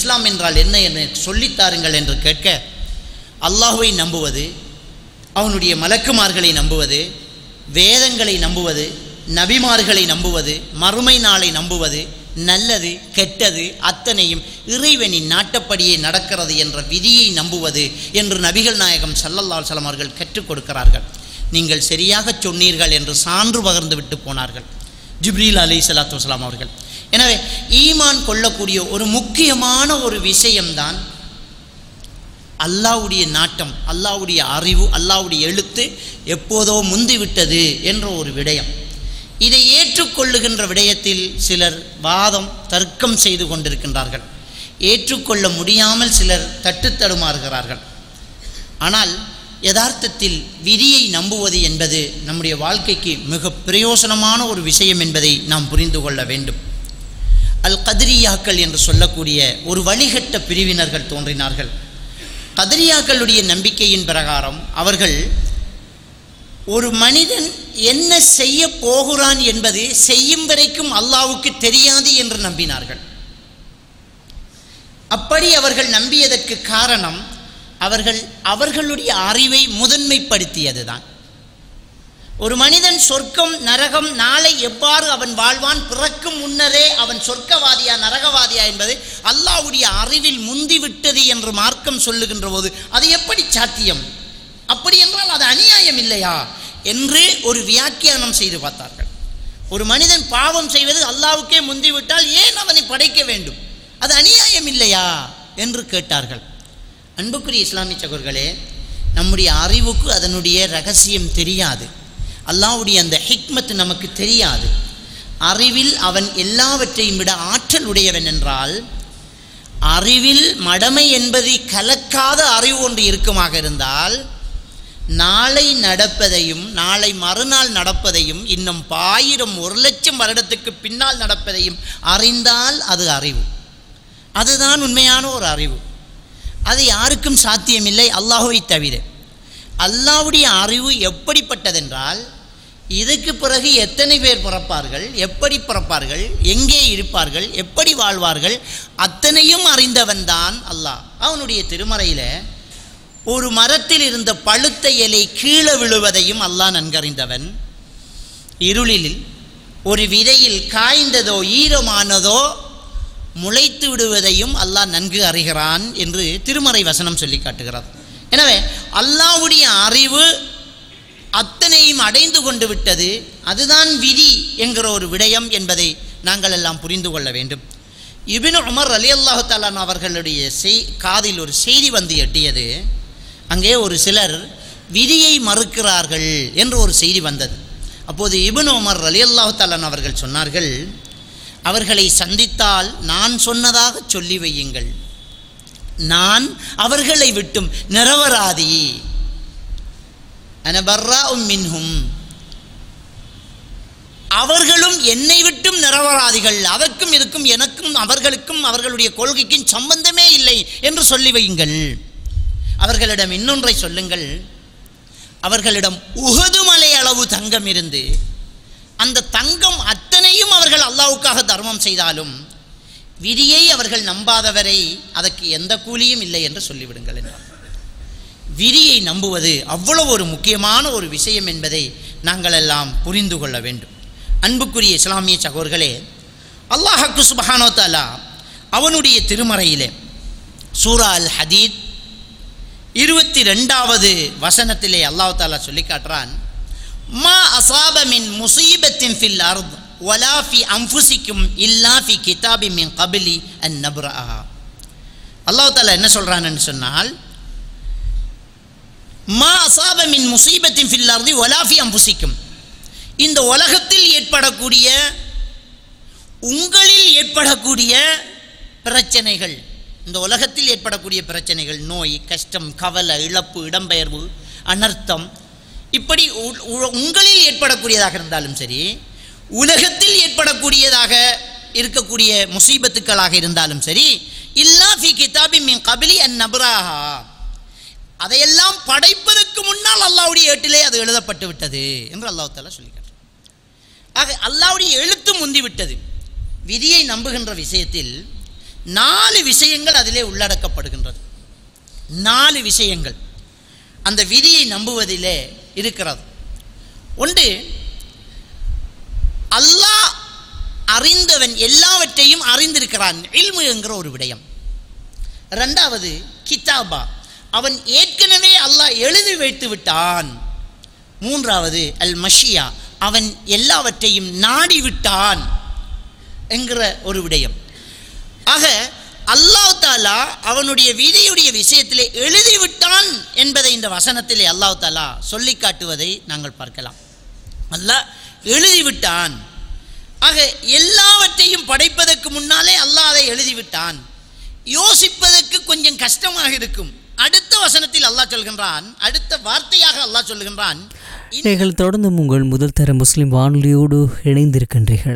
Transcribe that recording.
இஸ்லாம் என்றால் என்ன என்று சொல்லித்தாருங்கள் என்று கேட்க அல்லாஹுவை நம்புவது அவனுடைய மலக்குமார்களை நம்புவது வேதங்களை நம்புவது நபிமார்களை நம்புவது மறுமை நாளை நம்புவது நல்லது கெட்டது அத்தனையும் இறைவனின் நாட்டப்படியே நடக்கிறது என்ற விதியை நம்புவது என்று நபிகள் நாயகம் சல்லல்லா அலுவலம் அவர்கள் கற்றுக் கொடுக்கிறார்கள் நீங்கள் சரியாக சொன்னீர்கள் என்று சான்று பகர்ந்து விட்டு போனார்கள் ஜிப்ரீல் அலி சலாத்து வலாம் அவர்கள் எனவே ஈமான் கொள்ளக்கூடிய ஒரு முக்கியமான ஒரு விஷயம்தான் அல்லாவுடைய நாட்டம் அல்லாவுடைய அறிவு அல்லாவுடைய எழுத்து எப்போதோ முந்திவிட்டது என்ற ஒரு விடயம் இதை ஏற்றுக்கொள்ளுகின்ற விடயத்தில் சிலர் வாதம் தர்க்கம் செய்து கொண்டிருக்கின்றார்கள் ஏற்றுக்கொள்ள முடியாமல் சிலர் தட்டு தடுமாறுகிறார்கள் ஆனால் யதார்த்தத்தில் விதியை நம்புவது என்பது நம்முடைய வாழ்க்கைக்கு மிக பிரயோசனமான ஒரு விஷயம் என்பதை நாம் புரிந்து கொள்ள வேண்டும் அல் கதிரியாக்கள் என்று சொல்லக்கூடிய ஒரு வழிகட்ட பிரிவினர்கள் தோன்றினார்கள் கதிரியாக்களுடைய நம்பிக்கையின் பிரகாரம் அவர்கள் ஒரு மனிதன் என்ன செய்ய போகிறான் என்பது செய்யும் வரைக்கும் அல்லாவுக்கு தெரியாது என்று நம்பினார்கள் அப்படி அவர்கள் நம்பியதற்கு காரணம் அவர்கள் அவர்களுடைய அறிவை முதன்மைப்படுத்தியதுதான் ஒரு மனிதன் சொர்க்கம் நரகம் நாளை எவ்வாறு அவன் வாழ்வான் பிறக்கும் முன்னரே அவன் சொர்க்கவாதியா நரகவாதியா என்பது அல்லாவுடைய அறிவில் முந்திவிட்டது என்று மார்க்கம் சொல்லுகின்ற போது அது எப்படி சாத்தியம் அப்படி என்றால் அது அநியாயம் இல்லையா என்று ஒரு வியாக்கியானம் செய்து பார்த்தார்கள் ஒரு மனிதன் பாவம் செய்வது அல்லாவுக்கே முந்திவிட்டால் ஏன் அவனை படைக்க வேண்டும் அது அநியாயம் இல்லையா என்று கேட்டார்கள் அன்புக்குரிய இஸ்லாமிய சகோர்களே நம்முடைய அறிவுக்கு அதனுடைய ரகசியம் தெரியாது அல்லாவுடைய அந்த ஹிக்மத் நமக்கு தெரியாது அறிவில் அவன் எல்லாவற்றையும் விட ஆற்றல் உடையவன் என்றால் அறிவில் மடமை என்பதை கலக்காத அறிவு ஒன்று இருக்குமாக இருந்தால் நாளை நடப்பதையும் நாளை மறுநாள் நடப்பதையும் இன்னும் ஆயிரம் ஒரு லட்சம் வருடத்துக்கு பின்னால் நடப்பதையும் அறிந்தால் அது அறிவு அதுதான் உண்மையான ஒரு அறிவு அது யாருக்கும் சாத்தியமில்லை அல்லாஹுவை தவிர அல்லாவுடைய அறிவு எப்படிப்பட்டதென்றால் இதுக்கு பிறகு எத்தனை பேர் பிறப்பார்கள் எப்படி பிறப்பார்கள் எங்கே இருப்பார்கள் எப்படி வாழ்வார்கள் அத்தனையும் அறிந்தவன்தான் அல்லாஹ் அவனுடைய திருமறையில் ஒரு மரத்தில் இருந்த பழுத்த இலை கீழே விழுவதையும் அல்லாஹ் நன்கறிந்தவன் இருளில் ஒரு விதையில் காய்ந்ததோ ஈரமானதோ முளைத்து விடுவதையும் அல்லாஹ் நன்கு அறிகிறான் என்று திருமறை வசனம் சொல்லி காட்டுகிறார் எனவே அல்லாவுடைய அறிவு அத்தனையும் அடைந்து கொண்டு விட்டது அதுதான் விதி என்கிற ஒரு விடயம் என்பதை நாங்கள் எல்லாம் புரிந்து கொள்ள வேண்டும் இபின் உமர் அலி அல்லாஹு தாலான் அவர்களுடைய செய் காதில் ஒரு செய்தி வந்து எட்டியது அங்கே ஒரு சிலர் விதியை மறுக்கிறார்கள் என்று ஒரு செய்தி வந்தது அப்போது இபின் உமர் அலி அல்லாஹு தாலான் அவர்கள் சொன்னார்கள் அவர்களை சந்தித்தால் நான் சொன்னதாக சொல்லி வையுங்கள் நான் அவர்களை விட்டும் நிரவராதி அனபர்ரா மின்ஹும் அவர்களும் என்னை விட்டும் நிரவராதிகள் அதற்கும் இதுக்கும் எனக்கும் அவர்களுக்கும் அவர்களுடைய கொள்கைக்கும் சம்பந்தமே இல்லை என்று சொல்லி வையுங்கள் அவர்களிடம் இன்னொன்றை சொல்லுங்கள் அவர்களிடம் உகது மலை அளவு தங்கம் இருந்து அந்த தங்கம் அத்தனையும் அவர்கள் அல்லாவுக்காக தர்மம் செய்தாலும் விதியை அவர்கள் நம்பாதவரை அதற்கு எந்த கூலியும் இல்லை என்று சொல்லிவிடுங்கள் என்றார் விதியை நம்புவது அவ்வளவு ஒரு முக்கியமான ஒரு விஷயம் என்பதை நாங்கள் எல்லாம் புரிந்து கொள்ள வேண்டும் அன்புக்குரிய இஸ்லாமிய சகோர்களே அல்லாஹக்கு சுபஹானோ தாலா அவனுடைய திருமறையிலே சூரா அல் ஹதீத் இருபத்தி ரெண்டாவது வசனத்திலே அல்லாஹ் தாலா சொல்லி காட்டுறான் மா அசாப மின் முசீபத்தின் ஃபில் அர்த் வலா ஃபி அம்புசிக்கும் இல்லா ஃபி கிதாபி மின் கபிலி அன் நப்ரா அல்லாஹ் தாலா என்ன சொல்கிறான்னு சொன்னால் மா அசாப மின் முசீபத்தின் ஃபில் அர்தி வலா ஃபி அம்புசிக்கும் இந்த உலகத்தில் ஏற்படக்கூடிய உங்களில் ஏற்படக்கூடிய பிரச்சனைகள் இந்த உலகத்தில் ஏற்படக்கூடிய பிரச்சனைகள் நோய் கஷ்டம் கவலை இழப்பு இடம்பெயர்வு அனர்த்தம் இப்படி உ- உ- உங்களில் ஏற்படக்கூடியதாக இருந்தாலும் சரி உலகத்தில் ஏற்படக்கூடியதாக இருக்கக்கூடிய முசீபத்துக்களாக இருந்தாலும் சரி இல்லா ஃபி கிதாபி மின் கபிலி அன் நபராஹா அதையெல்லாம் படைப்பதற்கு முன்னால் அல்லாவுடைய ஏட்டிலே அது எழுதப்பட்டு விட்டது என்று அல்லாஹ் தாலா சொல்லிக்காட்டு ஆக அல்லாவுடைய எழுத்து முந்தி விட்டது விதியை நம்புகின்ற விஷயத்தில் நாலு விஷயங்கள் அதிலே உள்ளடக்கப்படுகின்றது நாலு விஷயங்கள் அந்த விதியை நம்புவதிலே இருக்கிறது ஒன்று அல்லாஹ் அறிந்தவன் எல்லாவற்றையும் அறிந்திருக்கிறான் இல்மு என்கிற ஒரு விடயம் ரெண்டாவது கிதாபா அவன் ஏற்கனவே அல்லாஹ் எழுதி வைத்து விட்டான் மூன்றாவது அல் மஷியா அவன் எல்லாவற்றையும் நாடி விட்டான் என்கிற ஒரு விடயம் ஆக அல்லாஹ் தாலா அவனுடைய விதியுடைய விஷயத்திலே எழுதிவிட்டான் என்பதை இந்த வசனத்திலே அல்லாஹ் தாலா சொல்லி காட்டுவதை நாங்கள் பார்க்கலாம் அல்லாஹ் எழுதிவிட்டான் ஆக எல்லாவற்றையும் படைப்பதற்கு முன்னாலே அல்லாஹ் அதை எழுதிவிட்டான் யோசிப்பதற்கு கொஞ்சம் கஷ்டமாக இருக்கும் அடுத்த வசனத்தில் அல்லாஹ் சொல்கின்றான் அடுத்த வார்த்தையாக அல்லாஹ் சொல்கின்றான் நீங்கள் தொடர்ந்து உங்கள் முதல் தர முஸ்லிம் வானொலியோடு இணைந்திருக்கின்றீர்கள்